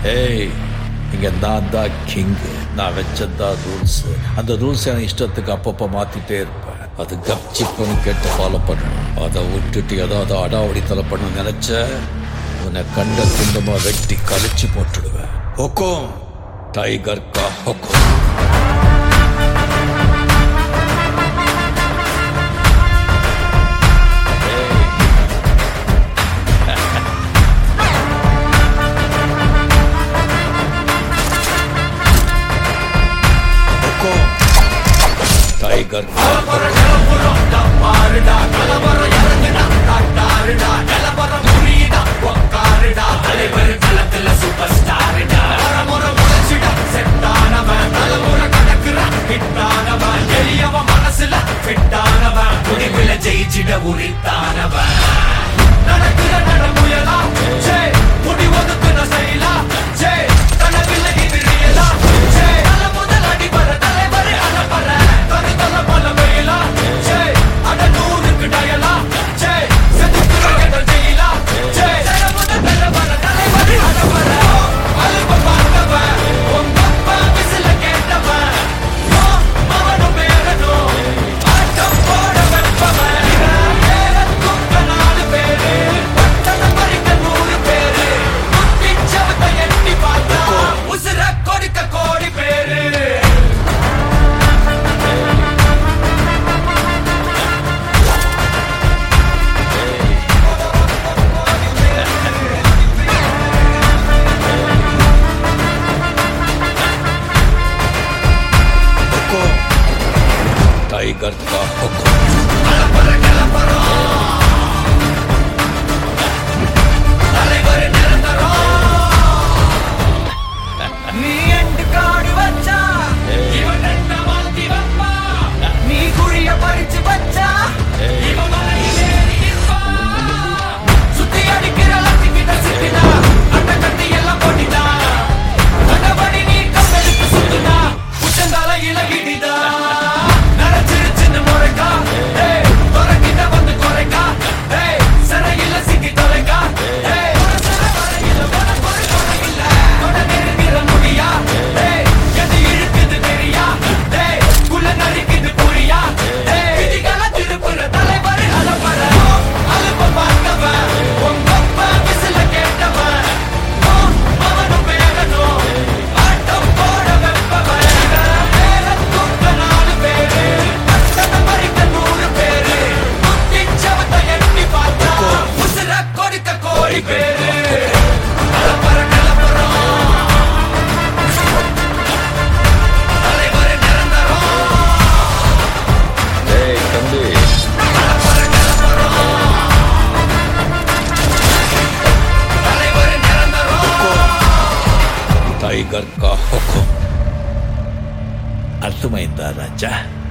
ஏய் இங்க நான் தான் கிங் நான் வச்சதான் ரூல்ஸ் அந்த ரூல்ஸ் எனக்கு இஷ்டத்துக்கு அப்பப்போ மாத்திட்டே இருப்பேன் அது கப்சிப்புன்னு கேட்டு ஃபாலோ பண்ணணும் அதை விட்டுட்டு ஏதாவது அடாவடித்தலை பண்ண நினைச்ச உன்னை கண்ட துண்டமா வெட்டி கழிச்சு போட்டுடுவேன் ஹொக்கோம் டைகர் கா ஹொக்கோம் ஹொக்கோம் டைகர் கா ஹொக்கோம் ஜெயிச்சிட உரித்தானவன் நடக்கிற நடமுயலா ஜே முடி ஒதுக்குன செயலா ஜே கனவில்லை இது ரியலா ஜே தல முதல் அடிபர தலைவர் அலப்பற தனி தல பல வெயிலா ஜே அட நூறுக்கு டயலா ஜே செதுக்குற எங்கள் ஜெயிலா ஜே தல முதல் தலைவர தலைவர் அலப்பற அலுப்ப பார்த்தவன் உங்க அப்பா விசில கேட்டவன் ஓ, மவனும் பேரனும் ஆட்டம் போட வெப்பவன் பேரத்துக்க நாலு பேரு பட்டணம் பறிக்க நூறு பேரு குட்டிச்சவத்தை எட்டி பார்த்தா உசுர கொடுக்க கோடி பேரு ஹொக்கோம் டைகர் கா ஹொக்கோம் தலைவர் நிரந்தரம் நீ எண்டு காடு வச்சா இவன் என்ன மாத்தி வைப்பா நீ குழிய பறிச்சு வச்சா இவன் மலையில் ஏறி நிற்பா. சுத்தி அடிக்கிற லத்திக்கிட்ட சிக்கினா அட்ட கட்டி எல்லாம் போட்டினா கண்டபடி நீ கம்பெடுத்து சுத்துனா உச்சந்தால இலகிடிதா நரைச்சிருச்சுன்னு முறைக்கா ஏய், துறக்கிட்ட வந்து குறைக்கா ஏய், சிறையில சிக்கி தொலைக்கா ஏய், ஒரு சிறை வரையில உனக்கு ஒரு துணை இல்ல. தொட நெருங்கிற முடியா ஏய், எது இழுக்குது தெரியா ஏய், குள்ள நரிக்குது புரியா ஏய், விதிகளை திருப்புற தலைவர் அலப்பற அலுப்ப பார்த்தவன் உங்க அப்பா விசில கேட்டவன் ஓ, அவனும் பேரனும் ஆட்டம் போட வெப்பவன் பேரத்துக்க நாலு பேரு பட்டணம் பறிக்க நூறு பேரு குட்டிச்சவத்தை எட்டி பார்த்தா உசுர கொடுக்க கோடி பேரு கலப்பற கலப்பறம் தலைவர் நிரந்தரம் டேய் தம்பி கலப்பற கலப்பறம் தலைவர் நிரந்தரம் టైగర్ కా హుకుం అర్థమైందా రాజా